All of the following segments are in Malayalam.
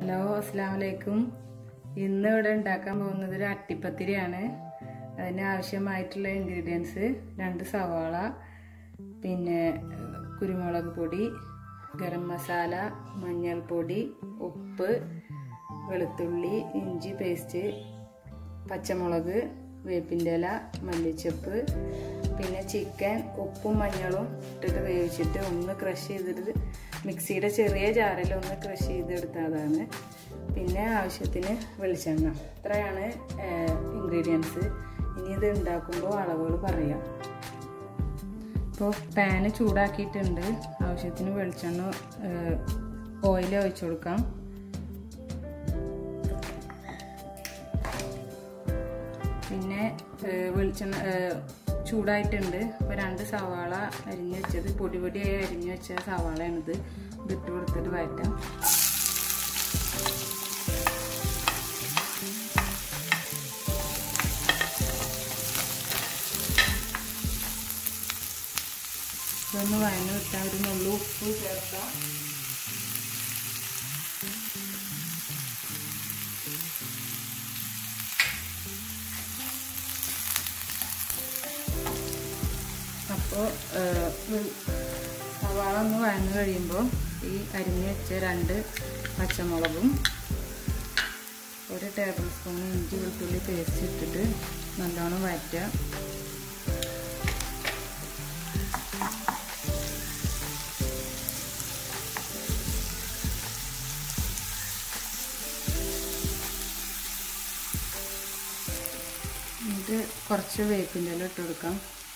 ഹലോ അസ്സാം വലൈക്കും ഇന്ന് ഇവിടെ ഉണ്ടാക്കാൻ പോകുന്നത് ഒരു അട്ടിപ്പത്തിരിയാണ് അതിന് ആവശ്യമായിട്ടുള്ള ഇൻഗ്രീഡിയൻസ് രണ്ട് സവാള പിന്നെ കുരുമുളക് പൊടി ഗരം മസാല മഞ്ഞൾപ്പൊടി ഉപ്പ് വെളുത്തുള്ളി ഇഞ്ചി പേസ്റ്റ് പച്ചമുളക് വേപ്പിൻ്റെ ഇല മല്ലിച്ചപ്പ് പിന്നെ ചിക്കൻ ഉപ്പും മഞ്ഞളും ഇട്ടിട്ട് വേവിച്ചിട്ട് ഒന്ന് ക്രഷ് ചെയ്തിട്ട് മിക്സിയുടെ ചെറിയ ജാറിൽ ഒന്ന് ക്രഷ് ചെയ്തെടുത്തതാണ് പിന്നെ ആവശ്യത്തിന് വെളിച്ചെണ്ണ ഇത്രയാണ് ഇൻഗ്രീഡിയൻസ് ഇനി ഇത് ഉണ്ടാക്കുമ്പോൾ അളവുകൾ പറയാം ഇപ്പോൾ പാന് ചൂടാക്കിയിട്ടുണ്ട് ആവശ്യത്തിന് വെളിച്ചെണ്ണ ഓയിൽ ഒഴിച്ചു കൊടുക്കാം പിന്നെ വെളിച്ചെണ്ണ ചൂടായിട്ടുണ്ട് ഇപ്പോൾ രണ്ട് സവാള അരിഞ്ഞു വെച്ചത് പൊടി പൊടിയായി അരിഞ്ഞു വെച്ച സവാളയാണിത് ഇതിട്ട് കൊടുത്തിട്ട് വഴറ്റാം ഇതൊന്ന് വഴന്ന് വിട്ടാൽ ഒരു നുള്ളു ഉപ്പ് ചേർക്കാം അപ്പോൾ സവാള ഒന്ന് വഴന്ന് കഴിയുമ്പോൾ ഈ അരിഞ്ഞ് വെച്ച രണ്ട് പച്ചമുളകും ഒരു ടേബിൾ സ്പൂൺ ഇഞ്ചി വെളുത്തുള്ളി പേസ്റ്റ് ഇട്ടിട്ട് നല്ലോണം വഴറ്റുക എന്നിട്ട് കുറച്ച് വേപ്പിൻ്റെ ഇല ഇട്ട് കൊടുക്കാം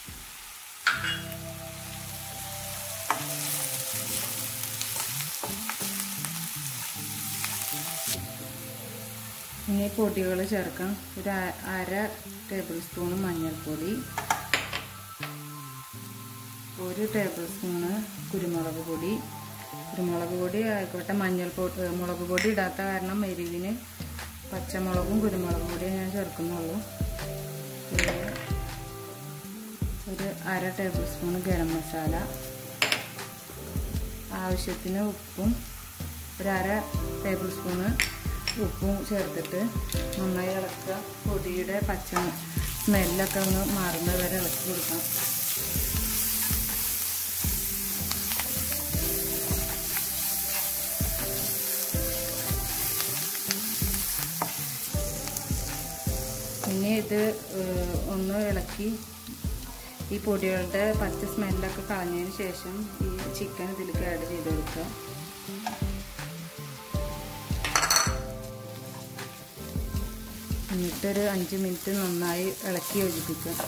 ഇനി പൊടികൾ ചേർക്കാം ഒരു അര ടേബിൾ സ്പൂൺ മഞ്ഞൾപ്പൊടി ഒരു ടേബിൾ സ്പൂണ് കുരുമുളക് പൊടി കുരുമുളക് പൊടി ആയിക്കോട്ടെ മഞ്ഞൾ പൊടി മുളക് പൊടി ഇടാത്ത കാരണം എരിവിന് പച്ചമുളകും കുരുമുളക് പൊടിയും ഞാൻ ചേർക്കുന്നുള്ളൂ ഒരു അര ടേബിൾ സ്പൂൺ ഗരം മസാല ആവശ്യത്തിന് ഉപ്പും ഒരു അര ടേബിൾ സ്പൂണ് ഉപ്പും ചേർത്തിട്ട് നന്നായി ഇളക്കുക പൊടിയുടെ പച്ച സ്മെല്ലൊക്കെ ഒന്ന് മാറുന്നത് വരെ ഇളക്കി കൊടുക്കാം പിന്നെ ഇത് ഒന്ന് ഇളക്കി ഈ പൊടികളുടെ പച്ച സ്മെല്ലൊക്കെ കളഞ്ഞതിന് ശേഷം ഈ ചിക്കൻ ഇതിലേക്ക് ആഡ് ചെയ്ത് കൊടുക്കുക എന്നിട്ടൊരു അഞ്ച് മിനിറ്റ് നന്നായി ഇളക്കി യോജിപ്പിക്കുക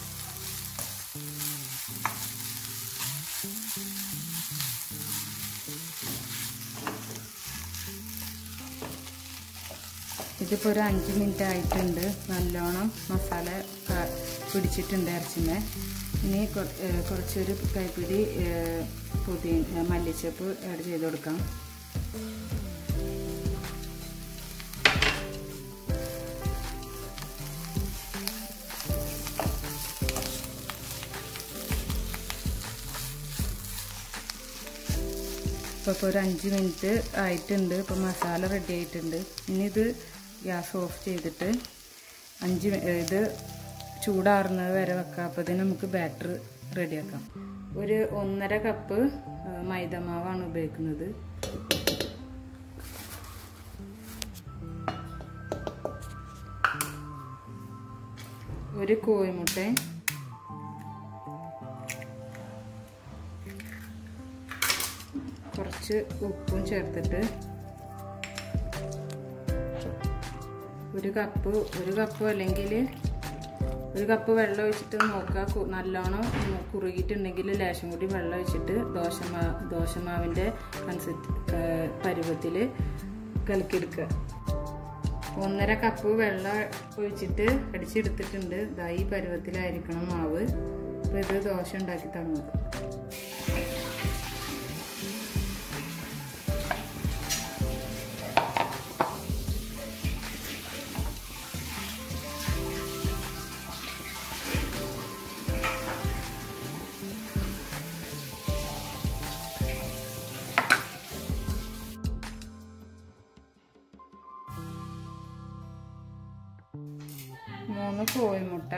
ഇതിപ്പോൾ ഒരു അഞ്ച് മിനിറ്റ് ആയിട്ടുണ്ട് നല്ലോണം മസാല പിടിച്ചിട്ടുണ്ട് ഇറച്ചിമേ ഇനി കുറച്ചൊരു കൈപ്പിടി പുതിയ മല്ലിച്ചപ്പ് ആഡ് ചെയ്ത് കൊടുക്കാം ഇപ്പോൾ ഇപ്പോൾ ഒരു അഞ്ച് മിനിറ്റ് ആയിട്ടുണ്ട് ഇപ്പോൾ മസാല റെഡി ആയിട്ടുണ്ട് ഇനി ഇത് ഗ്യാസ് ഓഫ് ചെയ്തിട്ട് അഞ്ച് ഇത് ചൂടാറുന്നത് വരെ വെക്കാം അപ്പോൾ ഇതിന് നമുക്ക് ബാറ്റർ റെഡിയാക്കാം ഒരു ഒന്നര കപ്പ് മൈദമാവാണ് ഉപയോഗിക്കുന്നത് ഒരു കോഴിമുട്ട കുറച്ച് ഉപ്പും ചേർത്തിട്ട് ഒരു കപ്പ് ഒരു കപ്പ് അല്ലെങ്കിൽ ഒരു കപ്പ് വെള്ളം ഒഴിച്ചിട്ട് നോക്കുക നല്ലോണം കുറുകിയിട്ടുണ്ടെങ്കിൽ ലേശം കൂടി വെള്ളം ഒഴിച്ചിട്ട് ദോശമാ ദോശമാവിൻ്റെ കൺസിസ്റ്റ് പരുവത്തിൽ കലക്കിയെടുക്കുക ഒന്നര കപ്പ് വെള്ളം ഒഴിച്ചിട്ട് അടിച്ചെടുത്തിട്ടുണ്ട് ഇതാ ഈ പരുവത്തിലായിരിക്കണം മാവ് അപ്പോൾ ഇത് ദോശ ഉണ്ടാക്കി തന്നത് മൂന്ന് കോഴിമുട്ട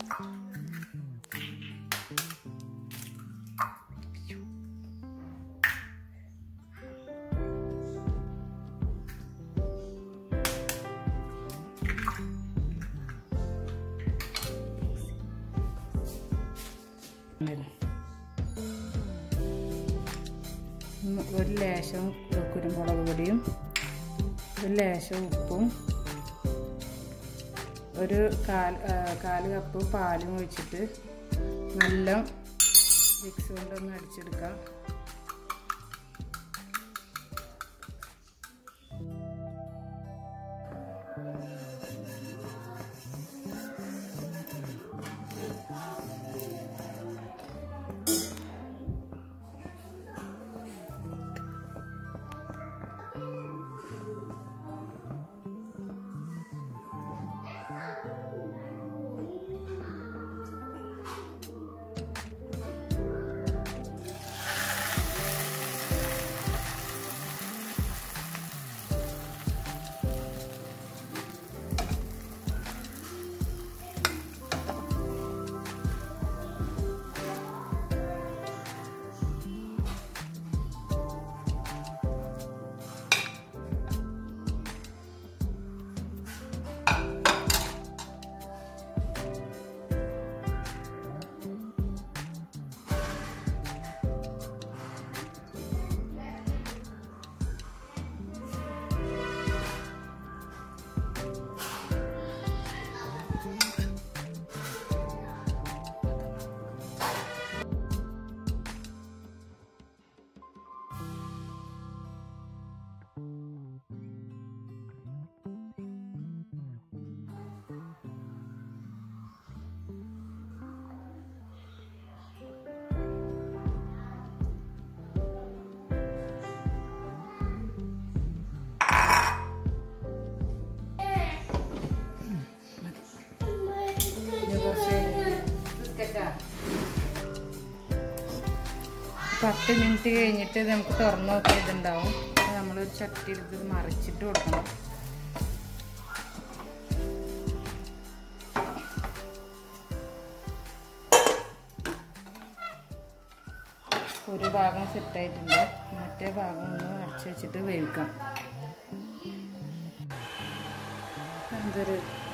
ഒരു ലേശം കുരുമുളക് പൊടിയും ഒരു ലേശം ഉപ്പും ഒരു കാൽ കാല് കപ്പ് പാലും ഒഴിച്ചിട്ട് നല്ല മിക്സ് കൊണ്ടൊന്ന് അടിച്ചെടുക്കാം പത്ത് മിനിറ്റ് കഴിഞ്ഞിട്ട് നമുക്ക് തുറന്നു നോക്കിയ ഇതുണ്ടാവും നമ്മളൊരു ചട്ടി എടുത്ത് മറിച്ചിട്ട് കൊടുക്കണം ഒരു ഭാഗം സെറ്റായിട്ടുണ്ട് മറ്റേ ഭാഗം ഒന്ന് അടച്ചു വെച്ചിട്ട് വേവിക്കാം എന്തൊരു